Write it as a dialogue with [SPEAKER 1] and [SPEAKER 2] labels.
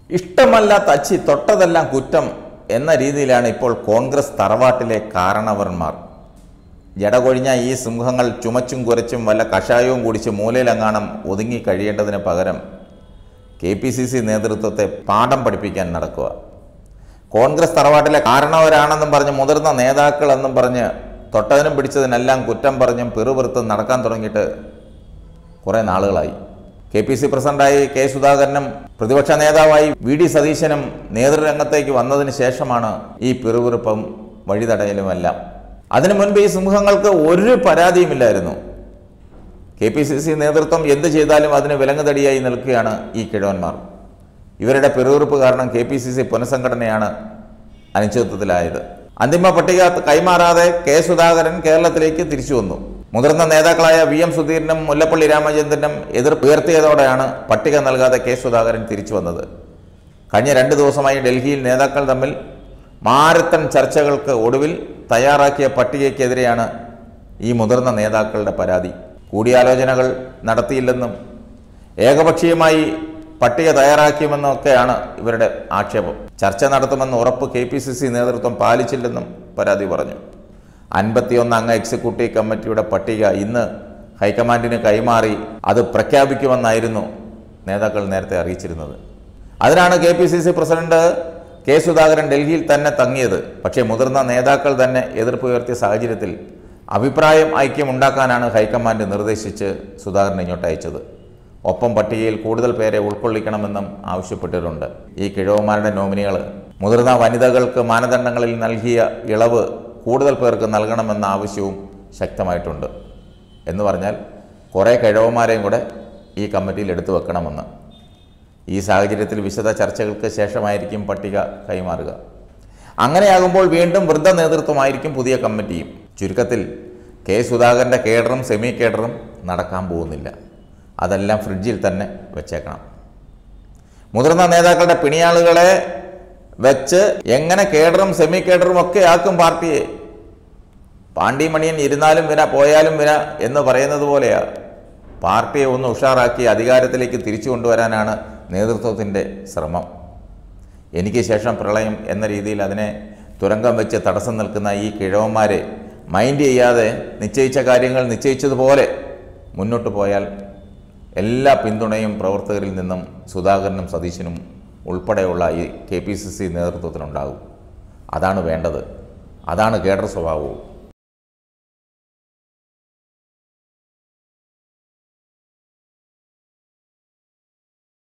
[SPEAKER 1] ഇഷ്ടമല്ല തച്ചി തൊട്ടതെല്ലാം കുറ്റം എന്ന രീതിയിലാണ് ഇപ്പോൾ കോൺഗ്രസ് തറവാട്ടിലെ കാരണവന്മാർ ജടകൊഴിഞ്ഞ ഈ സിംഹങ്ങൾ ചുമച്ചും കുരച്ചും വല്ല കഷായവും കുടിച്ച് മൂലയിലെങ്ങാണം ഒതുങ്ങി കഴിയേണ്ടതിന് പകരം കെ പി സി സി നേതൃത്വത്തെ പാഠം പഠിപ്പിക്കാൻ നടക്കുക കോൺഗ്രസ് തറവാട്ടിലെ കാരണവരാണെന്നും പറഞ്ഞ് മുതിർന്ന നേതാക്കളെന്നും പറഞ്ഞ് തൊട്ടതിനും പിടിച്ചതിനെല്ലാം കുറ്റം പറഞ്ഞും പിറുപിറുത്തും നടക്കാൻ തുടങ്ങിയിട്ട് കുറേ നാളുകളായി കെ പി സി പ്രസിഡന്റായി കെ സുധാകരനും പ്രതിപക്ഷ നേതാവായി വി ഡി സതീശനും നേതൃരംഗത്തേക്ക് വന്നതിന് ശേഷമാണ് ഈ പിറുപിറുപ്പും വഴിതടയലുമെല്ലാം അതിനു മുൻപ് ഈ സിംഹങ്ങൾക്ക് ഒരു പരാതിയുമില്ലായിരുന്നു കെ പി സി സി നേതൃത്വം എന്ത് ചെയ്താലും അതിന് വിലങ്ങുതടിയായി നിൽക്കുകയാണ് ഈ കിഴവന്മാർ ഇവരുടെ പിറുപിറുപ്പ് കാരണം കെ പി സി സി പുനഃസംഘടനയാണ് അനിശ്ചിതത്വത്തിലായത് അന്തിമ പട്ടിക കൈമാറാതെ കെ സുധാകരൻ കേരളത്തിലേക്ക് തിരിച്ചു വന്നു മുതിർന്ന നേതാക്കളായ വി എം സുധീരനും മുല്ലപ്പള്ളി രാമചന്ദ്രനും എതിർപ്പ് ഉയർത്തിയതോടെയാണ് പട്ടിക നൽകാതെ കെ സുധാകരൻ തിരിച്ചു വന്നത് കഴിഞ്ഞ രണ്ട് ദിവസമായി ഡൽഹിയിൽ നേതാക്കൾ തമ്മിൽ മാരത്തൺ ചർച്ചകൾക്ക് ഒടുവിൽ തയ്യാറാക്കിയ പട്ടികയ്ക്കെതിരെയാണ് ഈ മുതിർന്ന നേതാക്കളുടെ പരാതി കൂടിയാലോചനകൾ നടത്തിയില്ലെന്നും ഏകപക്ഷീയമായി പട്ടിക തയ്യാറാക്കിയുമെന്നൊക്കെയാണ് ഇവരുടെ ആക്ഷേപം ചർച്ച നടത്തുമെന്ന് ഉറപ്പ് കെ പി സി സി നേതൃത്വം പാലിച്ചില്ലെന്നും പരാതി പറഞ്ഞു അൻപത്തിയൊന്ന് അംഗ എക്സിക്യൂട്ടീവ് കമ്മിറ്റിയുടെ പട്ടിക ഇന്ന് ഹൈക്കമാൻഡിന് കൈമാറി അത് പ്രഖ്യാപിക്കുമെന്നായിരുന്നു നേതാക്കൾ നേരത്തെ അറിയിച്ചിരുന്നത് അതിനാണ് K P C C president K Sudhakaran ഡൽഹിയിൽ തന്നെ തങ്ങിയത് പക്ഷേ മുതിർന്ന നേതാക്കൾ തന്നെ എതിർപ്പ് ഉയർത്തിയ സാഹചര്യത്തിൽ അഭിപ്രായം ഐക്യമുണ്ടാക്കാനാണ് ഹൈക്കമാൻഡ് നിർദ്ദേശിച്ച് സുധാകരൻ ഇങ്ങോട്ട് അയച്ചത് ഒപ്പം പട്ടികയിൽ കൂടുതൽ പേരെ ഉൾക്കൊള്ളിക്കണമെന്നും ആവശ്യപ്പെട്ടിട്ടുണ്ട് ഈ കിഴവന്മാരുടെ നോമിനികൾ മുതിർന്ന വനിതകൾക്ക് മാനദണ്ഡങ്ങളിൽ നൽകിയ ഇളവ് കൂടുതൽ പേർക്ക് നൽകണമെന്ന ആവശ്യവും ശക്തമായിട്ടുണ്ട് എന്ന് പറഞ്ഞാൽ കുറേ കിഴവന്മാരെയും കൂടെ ഈ കമ്മിറ്റിയിൽ എടുത്തു വെക്കണമെന്ന് ഈ സാഹചര്യത്തിൽ വിശദ ചർച്ചകൾക്ക് ശേഷമായിരിക്കും പട്ടിക കൈമാറുക അങ്ങനെയാകുമ്പോൾ വീണ്ടും വൃദ്ധ നേതൃത്വമായിരിക്കും പുതിയ കമ്മിറ്റിയും ചുരുക്കത്തിൽ കെ സുധാകരൻ്റെ കേഡറും സെമി കേഡറും നടക്കാൻ പോകുന്നില്ല അതെല്ലാം ഫ്രിഡ്ജിൽ തന്നെ വെച്ചേക്കണം മുതിർന്ന നേതാക്കളുടെ പിണിയാളുകളെ വെച്ച് എങ്ങനെ കേഡറും സെമി കേഡറും ഒക്കെ ആക്കും പാർട്ടിയെ പാണ്ടിമണിയൻ ഇരുന്നാലും വിന പോയാലും വിന എന്ന് പറയുന്നത് പോലെയാ പാർട്ടിയെ ഒന്ന് ഉഷാറാക്കി അധികാരത്തിലേക്ക് തിരിച്ചു കൊണ്ടുവരാനാണ് നേതൃത്വത്തിൻ്റെ ശ്രമം എനിക്ക് ശേഷം പ്രളയം എന്ന രീതിയിൽ അതിനെ തുരങ്കം വെച്ച് തടസ്സം നിൽക്കുന്ന ഈ കിഴവന്മാരെ മൈൻഡ് ചെയ്യാതെ നിശ്ചയിച്ച കാര്യങ്ങൾ നിശ്ചയിച്ചതുപോലെ മുന്നോട്ട് പോയാൽ എല്ലാ പിന്തുണയും പ്രവർത്തകരിൽ നിന്നും സുധാകരനും സതീശനും ഉൾപ്പെടെയുള്ള ഈ കെ പി സി സി നേതൃത്വത്തിനുണ്ടാകും അതാണ് വേണ്ടത് അതാണ് കേഡർ സ്വഭാവവും